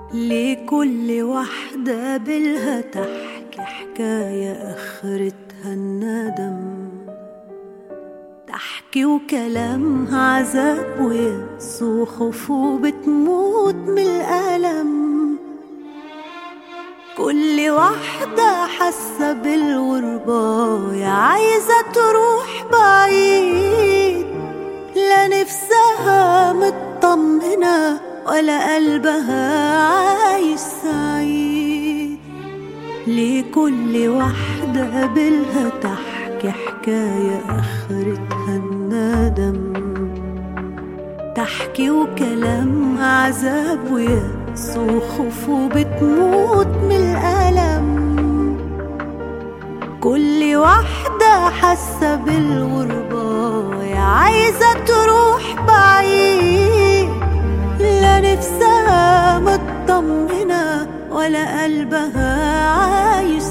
لكل واحدة بالها تحكي حكاية آخرتها الندم تحكي وكلامها عذاب ويأس وخوف وبتموت من الألم كل واحدة حاسة بالغربة يا عايزة تروح بعيد لا نفسها مطمنة ولا قلبها عايش سعيد لكل واحدة قبلها تحكي حكاية آخرتها الندم تحكي وكلامها عذاب ويأس وخوف وبتموت من الألم كل واحدة حاسة بالغربة يا عايزة تروح بعيد لا نفسها مطمنة ولا قلبها عايش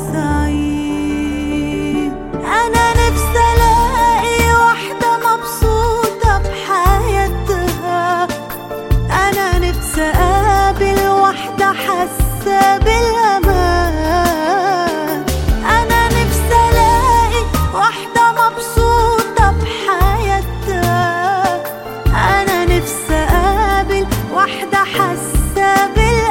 سعيد أنا نفسي ألاقي واحدة مبسوطة بحياتها أنا نفسي أقابل واحدة حاسة بالأمان أنا نفسي ألاقي واحدة مبسوطة بحياتها أنا نفسي أقابل واحدة حاسة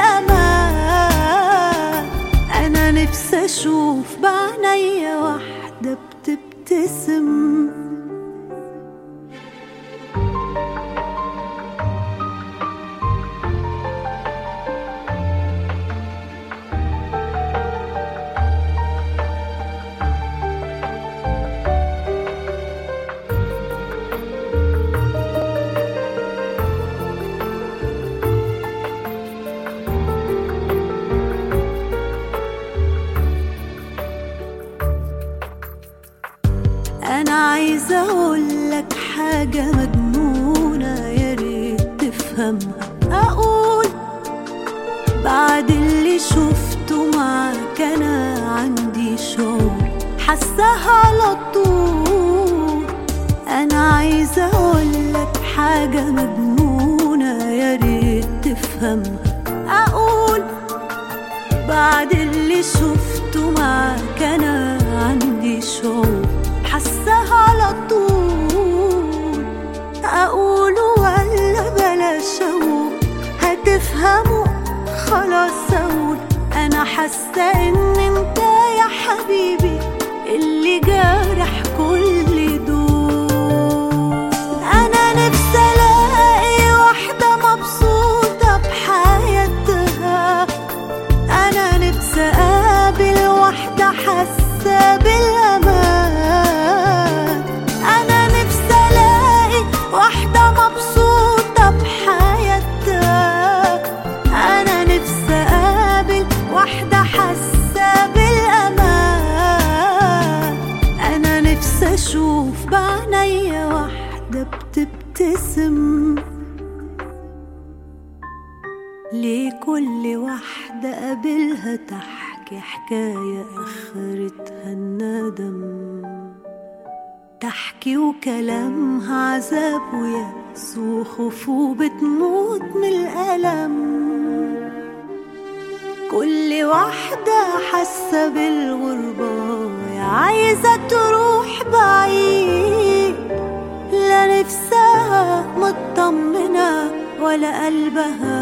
بالأمان أنا نفسي أشوف بعينيا واحدة بتبتسم أنا عايزة أقولك حاجة مجنونة يا ريت تفهمها أقول بعد اللي شفته معاك أنا عندي شعور حاساها على طول أنا عايزة أقولك حاجة مجنونة يا ريت تفهمها أقول بعد اللي شفته معاك أنا عندي شعور حاساها على طول أقوله ولا بلاش أقول هتفهموا خلاص أقول أنا حاسة إن أنت يا حبيبي اللي جارح كل دول أنا نفسي ألاقي واحدة مبسوطة بحياتها أنا نفسي أقابل واحدة حاسة بالأمان أنا نفسي ألاقي واحدة مبسوطة بحياتها أنا نفسي أقابل واحدة حاسة بالأمان أنا نفسي أشوف بعينيا واحدة بتبتسم لكل واحدة قابلها تحكي حكاية آخرتها الندم تحكي وكلامها عذاب ويأس وخوف وبتموت من الألم كل واحدة حاسة بالغربة يا عايزة تروح بعيد لا نفسها مطمنة ولا قلبها